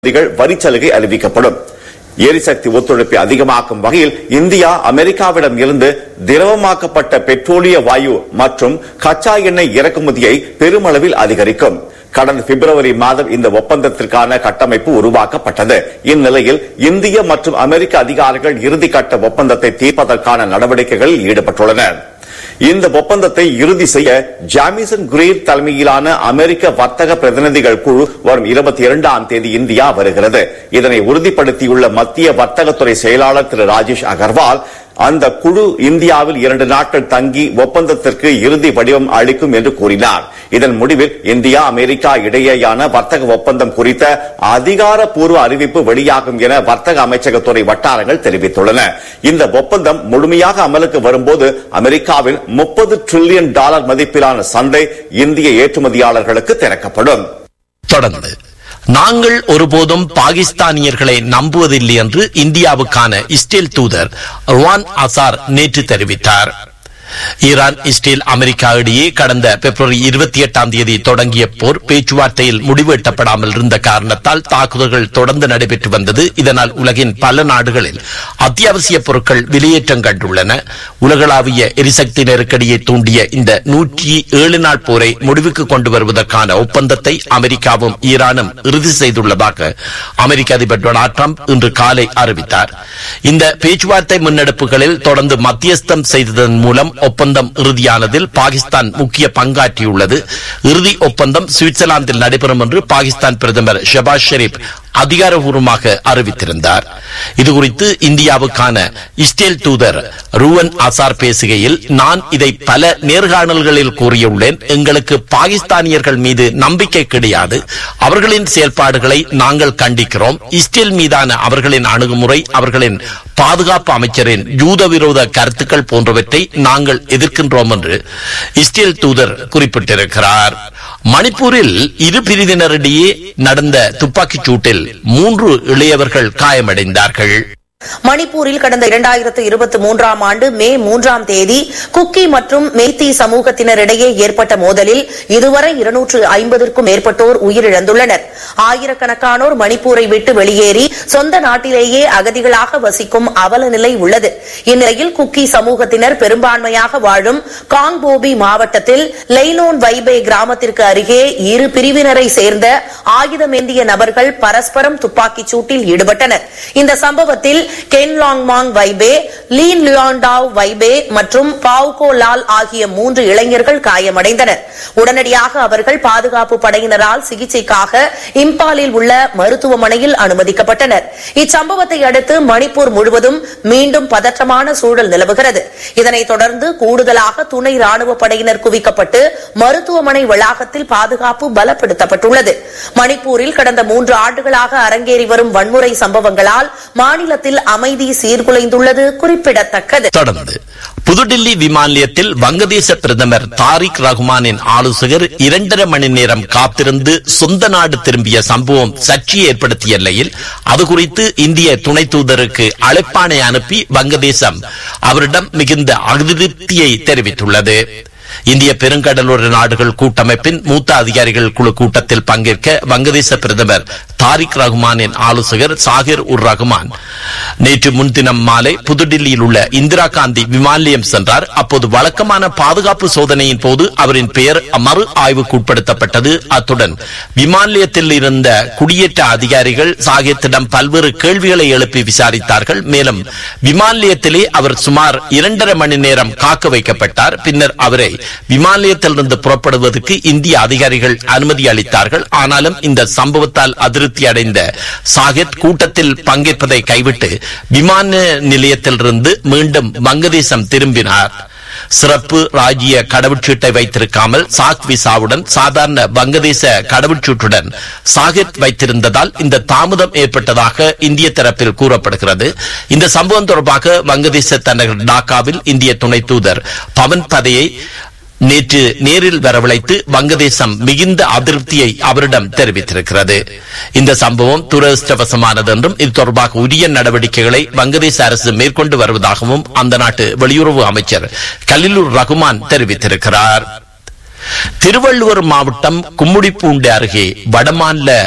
இறக்குமதிகள் வரிச்சலுகை அறிவிக்கப்படும் எரிசக்தி ஒத்துழைப்பை அதிகமாக்கும் வகையில் இந்தியா அமெரிக்காவிடம் இருந்து திரவமாக்கப்பட்ட பெட்ரோலிய வாயு மற்றும் கச்சா எண்ணெய் இறக்குமதியை பெருமளவில் அதிகரிக்கும் கடந்த பிப்ரவரி மாதம் இந்த ஒப்பந்தத்திற்கான கட்டமைப்பு உருவாக்கப்பட்டது இந்நிலையில் இந்திய மற்றும் அமெரிக்க அதிகாரிகள் இறுதிக்கட்ட ஒப்பந்தத்தை தீர்ப்பதற்கான நடவடிக்கைகளில் ஈடுபட்டுள்ளனர் இந்த ஒப்பந்தத்தை இறுதி செய்ய ஜாமிசன் கிரீர் தலைமையிலான அமெரிக்க வர்த்தக பிரதிநிதிகள் குழு வரும் இருபத்தி இரண்டாம் தேதி இந்தியா வருகிறது இதனை உறுதிப்படுத்தியுள்ள மத்திய வர்த்தகத்துறை செயலாளர் திரு ராஜேஷ் அகர்வால் அந்த குழு இந்தியாவில் இரண்டு நாட்கள் தங்கி ஒப்பந்தத்திற்கு இறுதி வடிவம் அளிக்கும் என்று கூறினார் இதன் முடிவில் இந்தியா அமெரிக்கா இடையேயான வர்த்தக ஒப்பந்தம் குறித்த அதிகாரப்பூர்வ அறிவிப்பு வெளியாகும் என வர்த்தக அமைச்சகத்துறை வட்டாரங்கள் தெரிவித்துள்ளன இந்த ஒப்பந்தம் முழுமையாக அமலுக்கு வரும்போது அமெரிக்காவின் முப்பது டிரில்லியன் டாலர் மதிப்பிலான சந்தை இந்திய ஏற்றுமதியாளர்களுக்கு திறக்கப்படும் தொடர்ந்து நாங்கள் ஒருபோதும் பாகிஸ்தானியர்களை நம்புவதில்லை என்று இந்தியாவுக்கான இஸ்ரேல் தூதர் ருவான் அசார் நேற்று தெரிவித்தார் ஈரான் இஸ்ரேல் அமெரிக்கா இடையே கடந்த பிப்ரவரி இருபத்தி எட்டாம் தேதி தொடங்கிய போர் பேச்சுவார்த்தையில் முடிவு எட்டப்படாமல் இருந்த காரணத்தால் தாக்குதல்கள் தொடர்ந்து நடைபெற்று வந்தது இதனால் உலகின் பல நாடுகளில் அத்தியாவசிய பொருட்கள் விலையேற்றம் கண்டுள்ளன உலகளாவிய எரிசக்தி நெருக்கடியை தூண்டிய இந்த நூற்றி ஏழு நாள் போரை முடிவுக்கு கொண்டு வருவதற்கான ஒப்பந்தத்தை அமெரிக்காவும் ஈரானும் இறுதி செய்துள்ளதாக அமெரிக்க அதிபர் டொனால்ட் ட்ரம்ப் இன்று காலை அறிவித்தார் இந்த பேச்சுவார்த்தை முன்னெடுப்புகளில் தொடர்ந்து மத்தியஸ்தம் செய்ததன் மூலம் ஒப்பந்தம் இறுதியானதில் பாகிஸ்தான் முக்கிய பங்காற்றியுள்ளது இறுதி ஒப்பந்தம் சுவிட்சர்லாந்தில் நடைபெறும் என்று பாகிஸ்தான் பிரதமர் ஷபாஸ் ஷெரீப் அதிகாரபூர்வமாக அறிவித்திருந்தார் இதுகுறித்து இந்தியாவுக்கான இஸ்ரேல் தூதர் ரூவன் அசார் பேசுகையில் நான் இதை பல நேர்காணல்களில் கூறியுள்ளேன் எங்களுக்கு பாகிஸ்தானியர்கள் மீது நம்பிக்கை கிடையாது அவர்களின் செயல்பாடுகளை நாங்கள் கண்டிக்கிறோம் இஸ்ரேல் மீதான அவர்களின் அணுகுமுறை அவர்களின் பாதுகாப்பு அமைச்சரின் யூத விரோத கருத்துக்கள் போன்றவற்றை நாங்கள் எதிர்க்கின்றோம் என்று இஸ்ரேல் தூதர் குறிப்பிட்டிருக்கிறார் மணிப்பூரில் இரு பிரிவினரிடையே நடந்த துப்பாக்கிச் சூட்டில் மூன்று இளையவர்கள் காயமடைந்தார்கள் மணிப்பூரில் கடந்த இரண்டாயிரத்து இருபத்தி மூன்றாம் ஆண்டு மே மூன்றாம் தேதி குக்கி மற்றும் மெய்த்தி சமூகத்தினரிடையே ஏற்பட்ட மோதலில் இதுவரை இருநூற்று ஐம்பதற்கும் மேற்பட்டோர் உயிரிழந்துள்ளனர் ஆயிரக்கணக்கானோர் மணிப்பூரை விட்டு வெளியேறி சொந்த நாட்டிலேயே அகதிகளாக வசிக்கும் அவல நிலை உள்ளது இந்நிலையில் குக்கி சமூகத்தினர் பெரும்பான்மையாக வாழும் காங்போபி மாவட்டத்தில் லெய்னோன் வைபே கிராமத்திற்கு அருகே இரு பிரிவினரை சேர்ந்த ஆயுதமேந்திய நபர்கள் பரஸ்பரம் துப்பாக்கிச் சூட்டில் ஈடுபட்டனர் இந்த சம்பவத்தில் கென் லாங்மாங் வைபே லீன் லியாண்டாவ் வைபே மற்றும் பாவ்கோ லால் ஆகிய மூன்று இளைஞர்கள் காயமடைந்தனர் உடனடியாக அவர்கள் பாதுகாப்பு படையினரால் சிகிச்சைக்காக இம்பாலில் உள்ள மருத்துவமனையில் அனுமதிக்கப்பட்டனர் இச்சம்பவத்தை அடுத்து மணிப்பூர் முழுவதும் மீண்டும் பதற்றமான சூழல் நிலவுகிறது இதனைத் தொடர்ந்து கூடுதலாக துணை ராணுவ படையினர் குவிக்கப்பட்டு மருத்துவமனை வளாகத்தில் பாதுகாப்பு பலப்படுத்தப்பட்டுள்ளது மணிப்பூரில் கடந்த மூன்று ஆண்டுகளாக அரங்கேறி வரும் வன்முறை சம்பவங்களால் மாநிலத்தில் அமைதி சீர்குலைந்துள்ளது குறிப்பிடத்தக்கது தொடர்ந்து புதுடில்லி விமான நிலையத்தில் வங்கதேச பிரதமர் தாரிக் ரஹ்மானின் ஆலோசகர் இரண்டரை மணி நேரம் காத்திருந்து சொந்த நாடு திரும்பிய சம்பவம் சர்ச்சையை ஏற்படுத்திய நிலையில் அது குறித்து இந்திய துணை தூதருக்கு அழைப்பாணை அனுப்பி வங்கதேசம் அவரிடம் மிகுந்த அதிருப்தியை தெரிவித்துள்ளது இந்திய பெருங்கடலோர நாடுகள் கூட்டமைப்பின் மூத்த அதிகாரிகள் குழு கூட்டத்தில் பங்கேற்க வங்கதேச பிரதமர் தாரிக் ரஹ்மானின் ஆலோசகர் சாகிர் உர் ரஹ்மான் நேற்று முன்தினம் மாலை புதுடில்லியில் உள்ள இந்திரா காந்தி விமான நிலையம் சென்றார் அப்போது வழக்கமான பாதுகாப்பு சோதனையின் போது அவரின் பெயர் மறு ஆய்வுக்கு உட்படுத்தப்பட்டது அத்துடன் விமான நிலையத்தில் இருந்த குடியேற்ற அதிகாரிகள் சாகித்திடம் பல்வேறு கேள்விகளை எழுப்பி விசாரித்தார்கள் மேலும் விமான நிலையத்திலே அவர் சுமார் இரண்டரை மணி நேரம் காக்க வைக்கப்பட்டார் பின்னர் அவரை விமான நிலையத்திலிருந்து புறப்படுவதற்கு இந்திய அதிகாரிகள் அனுமதி அளித்தார்கள் ஆனாலும் இந்த சம்பவத்தால் அதிருப்தி அடைந்த சாகித் கூட்டத்தில் பங்கேற்பதை கைவிட்டு விமான நிலையத்திலிருந்து மீண்டும் வங்கதேசம் திரும்பினார் சிறப்பு ராஜ்ய கடவுச்சீட்டை வைத்திருக்காமல் சாக் விசாவுடன் சாதாரண வங்கதேச கடவுச்சீட்டுடன் சாகித் வைத்திருந்ததால் இந்த தாமதம் ஏற்பட்டதாக இந்திய தரப்பில் கூறப்படுகிறது இந்த சம்பவம் தொடர்பாக வங்கதேச தலைநகர் டாக்காவில் இந்திய துணை தூதர் பவன் பதையை நேற்று நேரில் வரவழைத்து வங்கதேசம் மிகுந்த அதிருப்தியை அவரிடம் தெரிவித்திருக்கிறது இந்த சம்பவம் துரதிருஷ்டவசமானது என்றும் இது தொடர்பாக உரிய நடவடிக்கைகளை வங்கதேச அரசு மேற்கொண்டு வருவதாகவும் அந்த நாட்டு வெளியுறவு அமைச்சர் கலிலுர் ரகுமான் தெரிவித்திருக்கிறார் திருவள்ளுவர் மாவட்டம் கும்முடிப்பூண்டி அருகே வடமாநில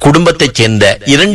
குடும்பத்தைச் சேர்ந்த இரண்டு